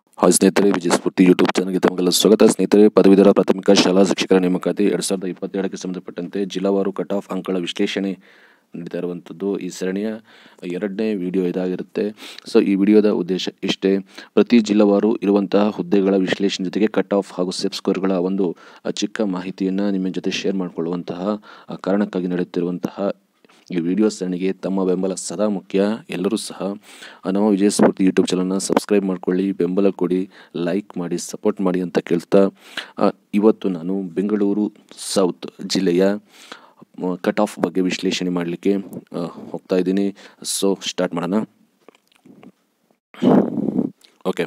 hi ಸ್ನೇಹಿತರೆ ವಿಜಯ ಸ್ಫೂರ್ತಿ YouTube ಚಾನಲ್ಗೆ ತಮಗೆಲ್ಲ ಸ್ವಾಗತ ಸ್ನೇಹಿತರೆ ಪದವೀಧರ ಪ್ರಾಥಮಿಕ ಶಾಲಾ ಶಿಕ್ಷಕರ ನೇಮಕಾತಿ ಎರಡು ಸಾವಿರದ ಇಪ್ಪತ್ತೆರಡಕ್ಕೆ ಸಂಬಂಧಪಟ್ಟಂತೆ ಜಿಲ್ಲಾವಾರು ಕಟ್ ಆಫ್ ಅಂಕಗಳ ವಿಶ್ಲೇಷಣೆ ನಡೀತಾ ಇರುವಂಥದ್ದು ಈ ಸರಣಿಯ ಎರಡನೇ ವಿಡಿಯೋ ಇದಾಗಿರುತ್ತೆ ಸೊ ಈ ವಿಡಿಯೋದ ಉದ್ದೇಶ ಇಷ್ಟೇ ಪ್ರತಿ ಜಿಲ್ಲಾವಾರು ಇರುವಂತಹ ಹುದ್ದೆಗಳ ವಿಶ್ಲೇಷಣೆ ಜೊತೆಗೆ ಕಟ್ ಆಫ್ ಹಾಗೂ ಸೆಪ್ ಸ್ಕೋರ್ಗಳ ಒಂದು ಅ, ಚಿಕ್ಕ ಮಾಹಿತಿಯನ್ನು ನಿಮ್ಮ ಜೊತೆ ಶೇರ್ ಮಾಡಿಕೊಳ್ಳುವಂತಹ ಆ, ಕಾರಣಕ್ಕಾಗಿ ನಡೆಯುತ್ತಿರುವಂತಹ ಈ ವಿಡಿಯೋ ಸರಣಿಗೆ ತಮ್ಮ ಬೆಂಬಲ ಸದಾ ಮುಖ್ಯ ಎಲ್ಲರೂ ಸಹ ಆ, ನಮ್ಮ ವಿಜಯ ಸ್ಫೂರ್ತಿ ಯೂಟ್ಯೂಬ್ ಚಾನಲ್ನ ಸಬ್ಸ್ಕ್ರೈಬ್ ಮಾಡ್ಕೊಳ್ಳಿ ಬೆಂಬಲ ಕೊಡಿ ಲೈಕ್ ಮಾಡಿ ಸಪೋರ್ಟ್ ಮಾಡಿ ಅಂತ ಕೇಳ್ತಾ ಆ, ಇವತ್ತು ನಾನು ಬೆಂಗಳೂರು ಸೌತ್ ಜಿಲ್ಲೆಯ ಕಟ್ ಆಫ್ ಬಗ್ಗೆ ವಿಶ್ಲೇಷಣೆ ಮಾಡಲಿಕ್ಕೆ ಹೋಗ್ತಾ ಇದ್ದೀನಿ ಸೊ ಸ್ಟಾರ್ಟ್ ಮಾಡೋಣ ಓಕೆ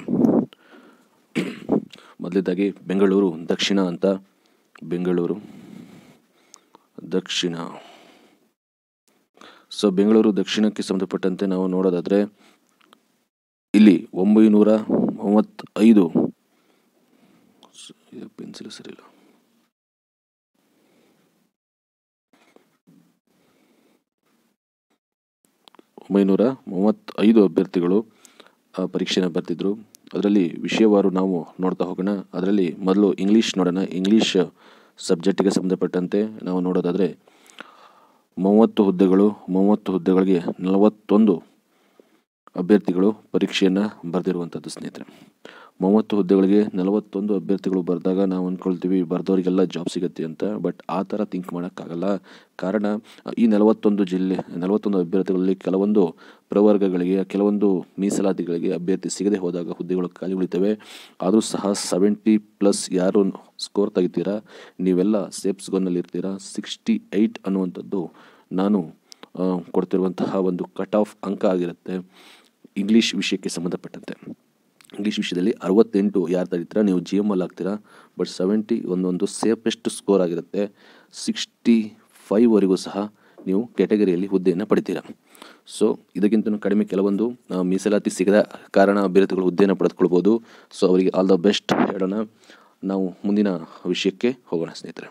ಮೊದಲನೇದಾಗಿ ಬೆಂಗಳೂರು ದಕ್ಷಿಣ ಅಂತ ಬೆಂಗಳೂರು ದಕ್ಷಿಣ ಸೊ ಬೆಂಗಳೂರು ದಕ್ಷಿಣಕ್ಕೆ ಸಂಬಂಧಪಟ್ಟಂತೆ ನಾವು ನೋಡೋದಾದರೆ ಇಲ್ಲಿ ಒಂಬೈನೂರ ಮೂವತ್ತೈದು ಪೆನ್ಸಿಲ್ ಸರಿಯಿಲ್ಲ ಒಂಬೈನೂರ ಮೂವತ್ತೈದು ಅಭ್ಯರ್ಥಿಗಳು ಆ, ಪರೀಕ್ಷೆನ ಬರೆದಿದ್ರು ಅದರಲ್ಲಿ ವಿಷಯವಾರು ನಾವು ನೋಡ್ತಾ ಹೋಗೋಣ ಅದರಲ್ಲಿ ಮೊದಲು ಇಂಗ್ಲೀಷ್ ನೋಡೋಣ ಇಂಗ್ಲೀಷ್ ಸಬ್ಜೆಕ್ಟಿಗೆ ಸಂಬಂಧಪಟ್ಟಂತೆ ನಾವು ನೋಡೋದಾದರೆ ಮೂವತ್ತು ಹುದ್ದೆಗಳು ಮೂವತ್ತು ಹುದ್ದೆಗಳಿಗೆ ನಲವತ್ತೊಂದು ಅಭ್ಯರ್ಥಿಗಳು ಪರೀಕ್ಷೆಯನ್ನು ಬರೆದಿರುವಂಥದ್ದು ಸ್ನೇಹಿತರೆ ಮೂವತ್ತು ಹುದ್ದೆಗಳಿಗೆ ನಲವತ್ತೊಂದು ಅಭ್ಯರ್ಥಿಗಳು ಬರೆದಾಗ ನಾವು ಅಂದ್ಕೊಳ್ತೀವಿ ಬರೆದವರಿಗೆಲ್ಲ ಜಾಬ್ ಸಿಗುತ್ತೆ ಅಂತ ಬಟ್ ಆ ಥರ ಥಿಂಕ್ ಮಾಡೋಕ್ಕಾಗಲ್ಲ ಕಾರಣ ಈ ನಲವತ್ತೊಂದು ಜಿಲ್ಲೆ ನಲವತ್ತೊಂದು ಅಭ್ಯರ್ಥಿಗಳಲ್ಲಿ ಕೆಲವೊಂದು ಪ್ರವರ್ಗಗಳಿಗೆ ಕೆಲವೊಂದು ಮೀಸಲಾತಿಗಳಿಗೆ ಅಭ್ಯರ್ಥಿ ಸಿಗದೆ ಹೋದಾಗ ಹುದ್ದೆಗಳು ಖಾಲಿ ಉಳಿತವೆ ಆದರೂ ಸಹ ಸೆವೆಂಟಿ ಪ್ಲಸ್ ಯಾರು ಸ್ಕೋರ್ ತೆಗಿತೀರಾ ನೀವೆಲ್ಲ ಸೇಫ್ ಝೋನಲ್ಲಿ ಇರ್ತೀರಾ ಸಿಕ್ಸ್ಟಿ ಏಯ್ಟ್ ಅನ್ನುವಂಥದ್ದು ನಾನು ಆ, ಕೊಡ್ತಿರುವಂತಹ ಒಂದು ಕಟ್ ಆಫ್ ಅಂಕ ಆಗಿರುತ್ತೆ ಇಂಗ್ಲೀಷ್ ವಿಷಯಕ್ಕೆ ಸಂಬಂಧಪಟ್ಟಂತೆ ಇಂಗ್ಲೀಷ್ ವಿಷಯದಲ್ಲಿ ಅರವತ್ತೆಂಟು ಯಾರು ತೆಗಿತೀರಾ ನೀವು ಜಿ ಎಮ್ ಅಲ್ಲಿ ಹಾಕ್ತೀರಾ ಬಟ್ ಸೆವೆಂಟಿ ಒಂದೊಂದು ಸೇಫೆಸ್ಟ್ ಸ್ಕೋರ್ ಆಗಿರುತ್ತೆ ಸಿಕ್ಸ್ಟಿ ಫೈವ್ವರೆಗೂ ಸಹ ನೀವು ಕ್ಯಾಟಗರಿಯಲ್ಲಿ ಹುದ್ದೆಯನ್ನು ಪಡಿತೀರಾ ಸೊ ಇದಕ್ಕಿಂತ ಕಡಿಮೆ ಕೆಲವೊಂದು ಆ, ಮೀಸಲಾತಿ ಸಿಗದ ಕಾರಣ ಅಭ್ಯರ್ಥಿಗಳು ಹುದ್ದೆಯನ್ನು ಪಡೆದುಕೊಳ್ಬೋದು ಸೊ ಅವರಿಗೆ ಆಲ್ ದ ಬೆಸ್ಟ್ ಹೇಳೋಣ ನಾವು ಮುಂದಿನ ವಿಷಯಕ್ಕೆ ಹೋಗೋಣ ಸ್ನೇಹಿತರೆ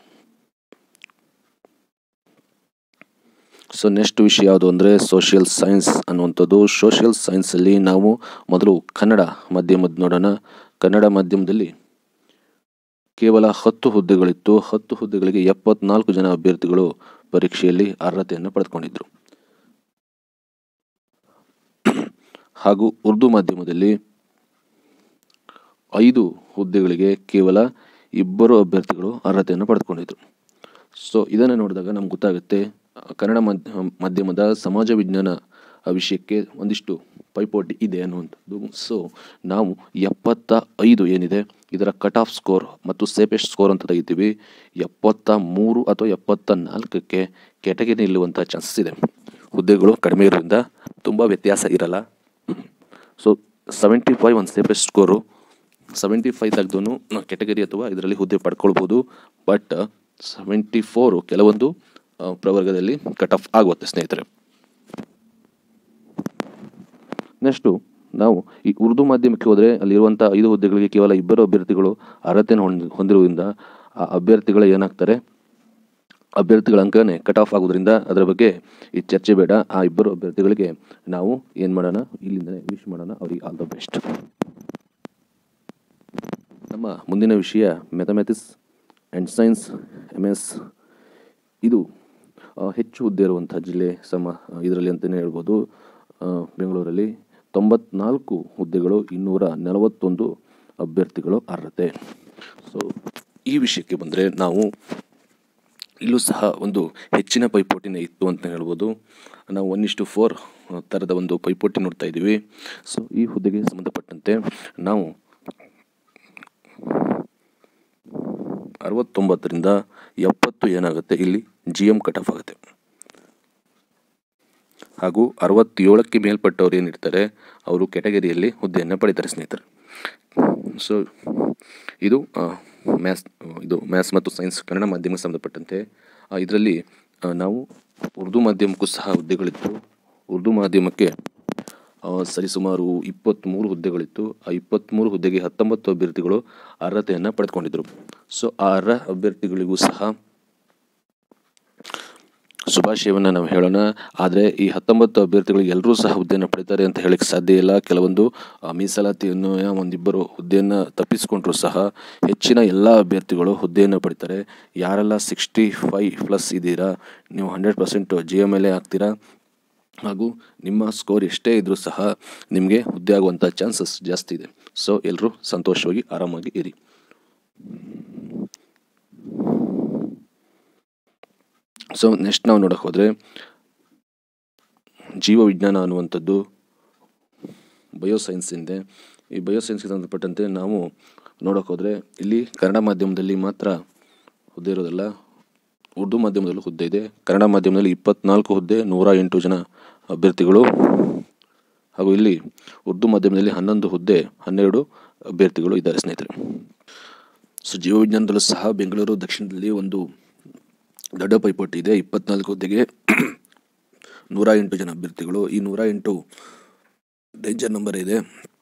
ಸೊ ನೆಕ್ಸ್ಟ್ ವಿಷಯ ಯಾವುದು ಅಂದರೆ ಸೋಷಿಯಲ್ ಸೈನ್ಸ್ ಅನ್ನುವಂಥದ್ದು ಸೋಷಿಯಲ್ ಸೈನ್ಸಲ್ಲಿ ನಾವು ಮೊದಲು ಕನ್ನಡ ಮಾಧ್ಯಮದ ನೋಡೋಣ ಕನ್ನಡ ಮಾಧ್ಯಮದಲ್ಲಿ ಕೇವಲ ಹತ್ತು ಹುದ್ದೆಗಳಿತ್ತು ಹತ್ತು ಹುದ್ದೆಗಳಿಗೆ ಎಪ್ಪತ್ನಾಲ್ಕು ಜನ ಅಭ್ಯರ್ಥಿಗಳು ಪರೀಕ್ಷೆಯಲ್ಲಿ ಅರ್ಹತೆಯನ್ನು ಪಡೆದುಕೊಂಡಿದ್ದರು ಹಾಗೂ ಉರ್ದು ಮಾಧ್ಯಮದಲ್ಲಿ ಐದು ಹುದ್ದೆಗಳಿಗೆ ಕೇವಲ ಇಬ್ಬರು ಅಭ್ಯರ್ಥಿಗಳು ಅರ್ಹತೆಯನ್ನು ಪಡೆದುಕೊಂಡಿದ್ದರು ಸೊ ಇದನ್ನು ನೋಡಿದಾಗ ನಮ್ಗೆ ಗೊತ್ತಾಗುತ್ತೆ ಆ, ಕನ್ನಡ ಮಾಧ್ಯ ಮಾಧ್ಯಮದ ಸಮಾಜ ವಿಜ್ಞಾನ ಆ ವಿಷಯಕ್ಕೆ ಒಂದಿಷ್ಟು ಪೈಪೋಟಿ ಇದೆ ಅನ್ನುವಂಥದ್ದು ಸೊ ನಾವು ಎಪ್ಪತ್ತ ಐದು ಏನಿದೆ ಇದರ ಕಟ್ ಆಫ್ ಸ್ಕೋರ್ ಮತ್ತು ಸೇಫೆಸ್ಟ್ ಸ್ಕೋರ್ ಅಂತ ತೆಗಿತೀವಿ ಎಪ್ಪತ್ತ ಮೂರು ಅಥವಾ ಎಪ್ಪತ್ತ ನಾಲ್ಕಕ್ಕೆ ಕೆಟಗರಿ ನಿಲ್ಲುವಂಥ ಚಾನ್ಸಸ್ ಇದೆ ಹುದ್ದೆಗಳು ಕಡಿಮೆ ಇರೋದ್ರಿಂದ ತುಂಬ ವ್ಯತ್ಯಾಸ ಇರಲ್ಲ ಸೊ ಸೆವೆಂಟಿ ಫೈವ್ ಒಂದು ಸೇಫೆಸ್ಟ್ ಸ್ಕೋರು ಸೆವೆಂಟಿ ಫೈವ್ ತೆಗೆದು ಕೆಟಗರಿ ಅಥವಾ ಇದರಲ್ಲಿ ಹುದ್ದೆ ಪಡ್ಕೊಳ್ಬೋದು ಬಟ್ ಸೆವೆಂಟಿ ಫೋರು ಕೆಲವೊಂದು ಆ, ಪ್ರವರ್ಗದಲ್ಲಿ ಕಟ್ ಆಫ್ ಆಗುತ್ತೆ ಸ್ನೇಹಿತರೆ ನೆಕ್ಸ್ಟು ನಾವು ಈ ಉರ್ದು ಮಾಧ್ಯಮಕ್ಕೆ ಹೋದರೆ ಅಲ್ಲಿರುವಂಥ ಐದು ಹುದ್ದೆಗಳಿಗೆ ಕೇವಲ ಇಬ್ಬರು ಅಭ್ಯರ್ಥಿಗಳು ಅರ್ಹತೆಯನ್ನು ಹೊಂದಿ ಹೊಂದಿರುವುದರಿಂದ ಆ ಅಭ್ಯರ್ಥಿಗಳು ಏನಾಗ್ತಾರೆ ಅಭ್ಯರ್ಥಿಗಳ ಅಂಕನೇ ಕಟ್ ಆಫ್ ಆಗೋದ್ರಿಂದ ಅದರ ಬಗ್ಗೆ ಈ ಚರ್ಚೆ ಬೇಡ ಆ ಇಬ್ಬರು ಅಭ್ಯರ್ಥಿಗಳಿಗೆ ನಾವು ಏನು ಮಾಡೋಣ ಇಲ್ಲಿಂದಲೇ ವಿಶ್ ಮಾಡೋಣ ಅವರಿಗೆ ಆಲ್ ದ ಬೆಸ್ಟ್ ನಮ್ಮ ಮುಂದಿನ ವಿಷಯ mathematics and science M S ಇದು ಆ, ಹೆಚ್ಚು ಹುದ್ದೆ ಇರುವಂಥ ಜಿಲ್ಲೆ ಸಮ ಇದರಲ್ಲಿ ಅಂತಲೇ ಹೇಳ್ಬೋದು ಆ, ಬೆಂಗಳೂರಲ್ಲಿ ತೊಂಬತ್ನಾಲ್ಕು ಹುದ್ದೆಗಳು ಇನ್ನೂರ ನಲವತ್ತೊಂದು ಅಭ್ಯರ್ಥಿಗಳು ಅರ್ಹತೆ ಸೊ ಈ ವಿಷಯಕ್ಕೆ ಬಂದರೆ ನಾವು ಇಲ್ಲೂ ಸಹ ಒಂದು ಹೆಚ್ಚಿನ ಪೈಪೋಟಿನೇ ಇತ್ತು ಅಂತ ಹೇಳ್ಬೋದು ನಾವು ಒನ್ ಇಷ್ಟು ಫೋರ್ ಥರದ ಒಂದು ಪೈಪೋಟಿ ನೋಡ್ತಾ ಇದ್ದೀವಿ ಸೊ ಈ ಹುದ್ದೆಗೆ ಸಂಬಂಧಪಟ್ಟಂತೆ ನಾವು ಅರವತ್ತೊಂಬತ್ತರಿಂದ ಎಪ್ಪತ್ತು ಏನಾಗುತ್ತೆ ಇಲ್ಲಿ ಜಿ ಎಮ್ ಕಟ್ ಆಫ್ ಆಗುತ್ತೆ ಹಾಗೂ ಅರವತ್ತೇಳಕ್ಕೆ ಮೇಲ್ಪಟ್ಟವ್ರು ಏನಿರ್ತಾರೆ ಅವರು ಕೆಟಗರಿಯಲ್ಲಿ ಹುದ್ದೆಯನ್ನು ಪಡಿತಾರೆ ಸ್ನೇಹಿತರೆ ಸೊ ಇದು ಮ್ಯಾಥ್ಸ್ ಇದು ಮ್ಯಾಥ್ಸ್ ಮತ್ತು ಸೈನ್ಸ್ ಕನ್ನಡ ಮಾಧ್ಯಮಕ್ಕೆ ಸಂಬಂಧಪಟ್ಟಂತೆ ಇದರಲ್ಲಿ ನಾವು ಉರ್ದು ಮಾಧ್ಯಮಕ್ಕೂ ಸಹ ಹುದ್ದೆಗಳಿತ್ತು ಉರ್ದು ಮಾಧ್ಯಮಕ್ಕೆ ಆ, ಸರಿಸುಮಾರು ಇಪ್ಪತ್ತ್ಮೂರು ಹುದ್ದೆಗಳಿತ್ತು ಆ ಇಪ್ಪತ್ತ್ಮೂರು ಹುದ್ದೆಗೆ ಹತ್ತೊಂಬತ್ತು ಅಭ್ಯರ್ಥಿಗಳು ಅರ್ಹತೆಯನ್ನು ಪಡೆದುಕೊಂಡಿದ್ದರು ಸೊ ಆ ಅರ್ಹ ಅಭ್ಯರ್ಥಿಗಳಿಗೂ ಸಹ ಶುಭಾಶಯವನ್ನು ನಾವು ಹೇಳೋಣ ಆದರೆ ಈ ಹತ್ತೊಂಬತ್ತು ಅಭ್ಯರ್ಥಿಗಳು ಎಲ್ಲರೂ ಸಹ ಹುದ್ದೆಯನ್ನು ಪಡಿತಾರೆ ಅಂತ ಹೇಳಕ್ಕೆ ಸಾಧ್ಯ ಇಲ್ಲ ಕೆಲವೊಂದು ಆ, ಮೀಸಲಾತಿಯನ್ನು ಒಂದಿಬ್ಬರು ಹುದ್ದೆಯನ್ನು ತಪ್ಪಿಸಿಕೊಂಡ್ರೂ ಸಹ ಹೆಚ್ಚಿನ ಎಲ್ಲ ಅಭ್ಯರ್ಥಿಗಳು ಹುದ್ದೆಯನ್ನು ಪಡಿತಾರೆ ಯಾರೆಲ್ಲ ಸಿಕ್ಸ್ಟಿ ಫೈ ಪ್ಲಸ್ ಇದ್ದೀರಾ ನೀವು hundred percent G M L A ಆಗ್ತೀರಾ ಹಾಗೂ ನಿಮ್ಮ ಸ್ಕೋರ್ ಎಷ್ಟೇ ಇದ್ದರೂ ಸಹ ನಿಮಗೆ ಹುದ್ದೆ ಆಗುವಂಥ ಚಾನ್ಸಸ್ ಜಾಸ್ತಿ ಇದೆ ಸೊ ಎಲ್ಲರೂ ಸಂತೋಷವಾಗಿ ಆರಾಮಾಗಿ ಇರಿ ಸೊ ನೆಕ್ಸ್ಟ್ ನಾವು ನೋಡೋಕೆ ಹೋದರೆ ಜೀವವಿಜ್ಞಾನ ಅನ್ನುವಂಥದ್ದು ಬಯೋಸೈನ್ಸ್ ಇದೆ ಈ ಬಯೋಸೈನ್ಸ್ಗೆ ಸಂಬಂಧಪಟ್ಟಂತೆ ನಾವು ನೋಡೋಕೆ ಹೋದರೆ ಇಲ್ಲಿ ಕನ್ನಡ ಮಾಧ್ಯಮದಲ್ಲಿ ಮಾತ್ರ ಹುದ್ದೆ ಇರೋದಲ್ಲ ಉರ್ದು ಮಾಧ್ಯಮದಲ್ಲೂ ಹುದ್ದೆ ಇದೆ ಕನ್ನಡ ಮಾಧ್ಯಮದಲ್ಲಿ ಇಪ್ಪತ್ನಾಲ್ಕು ಹುದ್ದೆ ನೂರ ಎಂಟು ಜನ ಅಭ್ಯರ್ಥಿಗಳು ಹಾಗೂ ಇಲ್ಲಿ ಉರ್ದು ಮಾಧ್ಯಮದಲ್ಲಿ ಹನ್ನೊಂದು ಹುದ್ದೆ ಹನ್ನೆರಡು ಅಭ್ಯರ್ಥಿಗಳು ಇದ್ದಾರೆ ಸ್ನೇಹಿತರೆ ಸೊ ಜೀವವಿಜ್ಞಾನದಲ್ಲೂ ಸಹ ಬೆಂಗಳೂರು ದಕ್ಷಿಣದಲ್ಲಿ ಒಂದು ದೊಡ್ಡ ಪೈಪೋಟಿ ಇದೆ ಇಪ್ಪತ್ನಾಲ್ಕು ಹುದ್ದೆಗೆ ನೂರ ಎಂಟು ಜನ ಅಭ್ಯರ್ಥಿಗಳು ಈ ನೂರ ಎಂಟು ಡೇಂಜರ್ ನಂಬರ್ ಇದೆ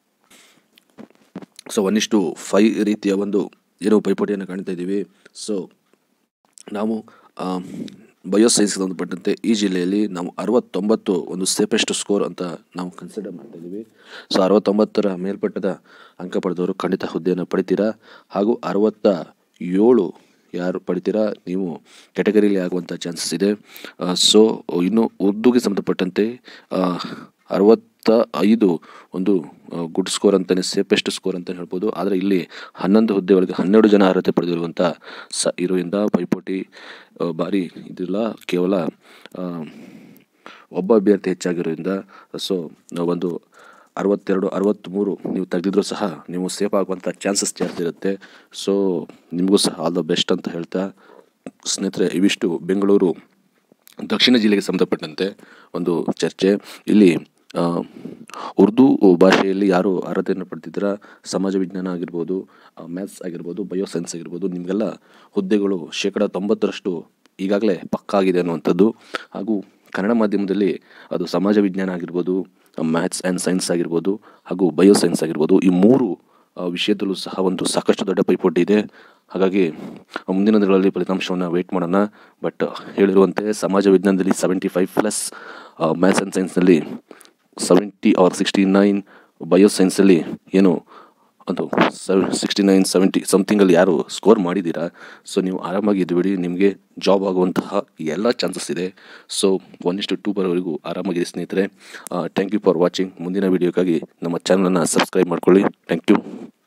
ಸೊ ಒನ್ ಇಷ್ಟು ಫೈ ರೀತಿಯ ಒಂದು ಏನೋ ಪೈಪೋಟಿಯನ್ನು ಕಾಣ್ತಾ ಇದ್ದೀವಿ ಸೊ ನಾವು ಬಯೋಸೈನ್ಸ್ಗೆ ಸಂಬಂಧಪಟ್ಟಂತೆ ಈ ಜಿಲ್ಲೆಯಲ್ಲಿ ನಾವು ಅರವತ್ತೊಂಬತ್ತು ಒಂದು ಸೇಫೆಸ್ಟ್ ಸ್ಕೋರ್ ಅಂತ ನಾವು ಕನ್ಸಿಡರ್ ಮಾಡ್ತಾ ಇದ್ದೀವಿ ಸೊ ಅರವತ್ತೊಂಬತ್ತರ ಮೇಲ್ಪಟ್ಟದ ಅಂಕ ಪಡೆದವರು ಖಂಡಿತ ಹುದ್ದೆಯನ್ನು ಪಡಿತೀರಾ ಹಾಗೂ ಅರವತ್ತ ಏಳು ಯಾರು ಪಡಿತೀರಾ ನೀವು ಕ್ಯಾಟಗರಿಯಲ್ಲಿ ಆಗುವಂಥ ಚಾನ್ಸಸ್ ಇದೆ ಸೊ ಇನ್ನು ಉರ್ದುಗೆ ಸಂಬಂಧಪಟ್ಟಂತೆ ಆ, ಅರವತ್ತ ಐದು ಒಂದು ಗುಡ್ ಸ್ಕೋರ್ ಅಂತಲೇ ಸೇಫೆಸ್ಟ್ ಸ್ಕೋರ್ ಅಂತಲೇ ಹೇಳ್ಬೋದು ಆದರೆ ಇಲ್ಲಿ ಹನ್ನೊಂದು ಹುದ್ದೆಗಳಿಗೆ ಹನ್ನೆರಡು ಜನ ಅರ್ಹತೆ ಪಡೆದಿರುವಂಥ ಸ ಇರೋದ್ರಿಂದ ಪೈಪೋಟಿ ಆ, ಭಾರಿ ಇದಿಲ್ಲ ಕೇವಲ ಆ, ಒಬ್ಬ ಅಭ್ಯರ್ಥಿ ಹೆಚ್ಚಾಗಿರೋದ್ರಿಂದ ಸೊ ಒಂದು ಅರವತ್ತೆರಡು ಅರವತ್ತ್ಮೂರು ನೀವು ತೆಗೆದಿದ್ರೂ ಸಹ ನೀವು ಸೇಫ್ ಆಗುವಂಥ ಚಾನ್ಸಸ್ ಜಾಸ್ತಿ ಇರುತ್ತೆ ಸೊ ನಿಮಗೂ ಸಹ ಆಲ್ ದ ಬೆಸ್ಟ್ ಅಂತ ಹೇಳ್ತಾ ಸ್ನೇಹಿತರೆ ಇವಿಷ್ಟು ಬೆಂಗಳೂರು ದಕ್ಷಿಣ ಜಿಲ್ಲೆಗೆ ಸಂಬಂಧಪಟ್ಟಂತೆ ಒಂದು ಚರ್ಚೆ ಇಲ್ಲಿ ಆ, ಉರ್ದು ಭಾಷೆಯಲ್ಲಿ ಯಾರು ಅರ್ಹತೆಯನ್ನು ಪಡೆದಿದ್ದೀರಾ ಸಮಾಜ ವಿಜ್ಞಾನ ಆಗಿರ್ಬೋದು ಮ್ಯಾಥ್ಸ್ ಆಗಿರ್ಬೋದು ಬಯೋಸೈನ್ಸ್ ಆಗಿರ್ಬೋದು ನಿಮಗೆಲ್ಲ ಹುದ್ದೆಗಳು ಶೇಕಡ ತೊಂಬತ್ತರಷ್ಟು ಈಗಾಗಲೇ ಪಕ್ಕಾ ಆಗಿದೆ ಅನ್ನುವಂಥದ್ದು ಹಾಗೂ ಕನ್ನಡ ಮಾಧ್ಯಮದಲ್ಲಿ ಅದು ಸಮಾಜ ವಿಜ್ಞಾನ ಆಗಿರ್ಬೋದು ಮ್ಯಾಥ್ಸ್ ಆ್ಯಂಡ್ ಸೈನ್ಸ್ ಆಗಿರ್ಬೋದು ಹಾಗೂ ಬಯೋಸೈನ್ಸ್ ಆಗಿರ್ಬೋದು ಈ ಮೂರು ಆ, ವಿಷಯದಲ್ಲೂ ಸಹ ಒಂದು ಸಾಕಷ್ಟು ದೊಡ್ಡ ಪೈಪೋಟಿ ಇದೆ ಹಾಗಾಗಿ ಮುಂದಿನ ದಿನಗಳಲ್ಲಿ ಫಲಿತಾಂಶವನ್ನು ವೆಯ್ಟ್ ಮಾಡೋಣ ಬಟ್ ಹೇಳಿರುವಂತೆ ಸಮಾಜ ವಿಜ್ಞಾನದಲ್ಲಿ seventy five plus maths and ಸೈನ್ಸ್ನಲ್ಲಿ ಸೆವೆಂಟಿ ಆರ್ ಸಿಕ್ಸ್ಟಿ ನೈನ್ ಬಯೋಸೈನ್ಸಲ್ಲಿ ಏನು ಒಂದು ಸೆವ್ ಸಿಕ್ಸ್ಟಿ ನೈನ್ ಸೆವೆಂಟಿ ಸಮಥಿಂಗಲ್ಲಿ ಯಾರು ಸ್ಕೋರ್ ಮಾಡಿದ್ದೀರಾ ಸೊ ನೀವು ಆರಾಮಾಗಿ ಇದ್ದು ಬಿಡಿ ನಿಮಗೆ ಜಾಬ್ ಆಗುವಂತಹ ಎಲ್ಲ ಚಾನ್ಸಸ್ ಇದೆ ಸೊ ಒನ್ ಇಷ್ಟು ಟೂ ಬರೋವರೆಗೂ ಆರಾಮಾಗಿದೆ ಸ್ನೇಹಿತರೆ ಥ್ಯಾಂಕ್ ಯು ಫಾರ್ ವಾಚಿಂಗ್ ಮುಂದಿನ ವೀಡಿಯೋಕ್ಕಾಗಿ ನಮ್ಮ ಚಾನಲನ್ನು ಸಬ್ಸ್ಕ್ರೈಬ್ ಮಾಡ್ಕೊಳ್ಳಿ ಥ್ಯಾಂಕ್ ಯು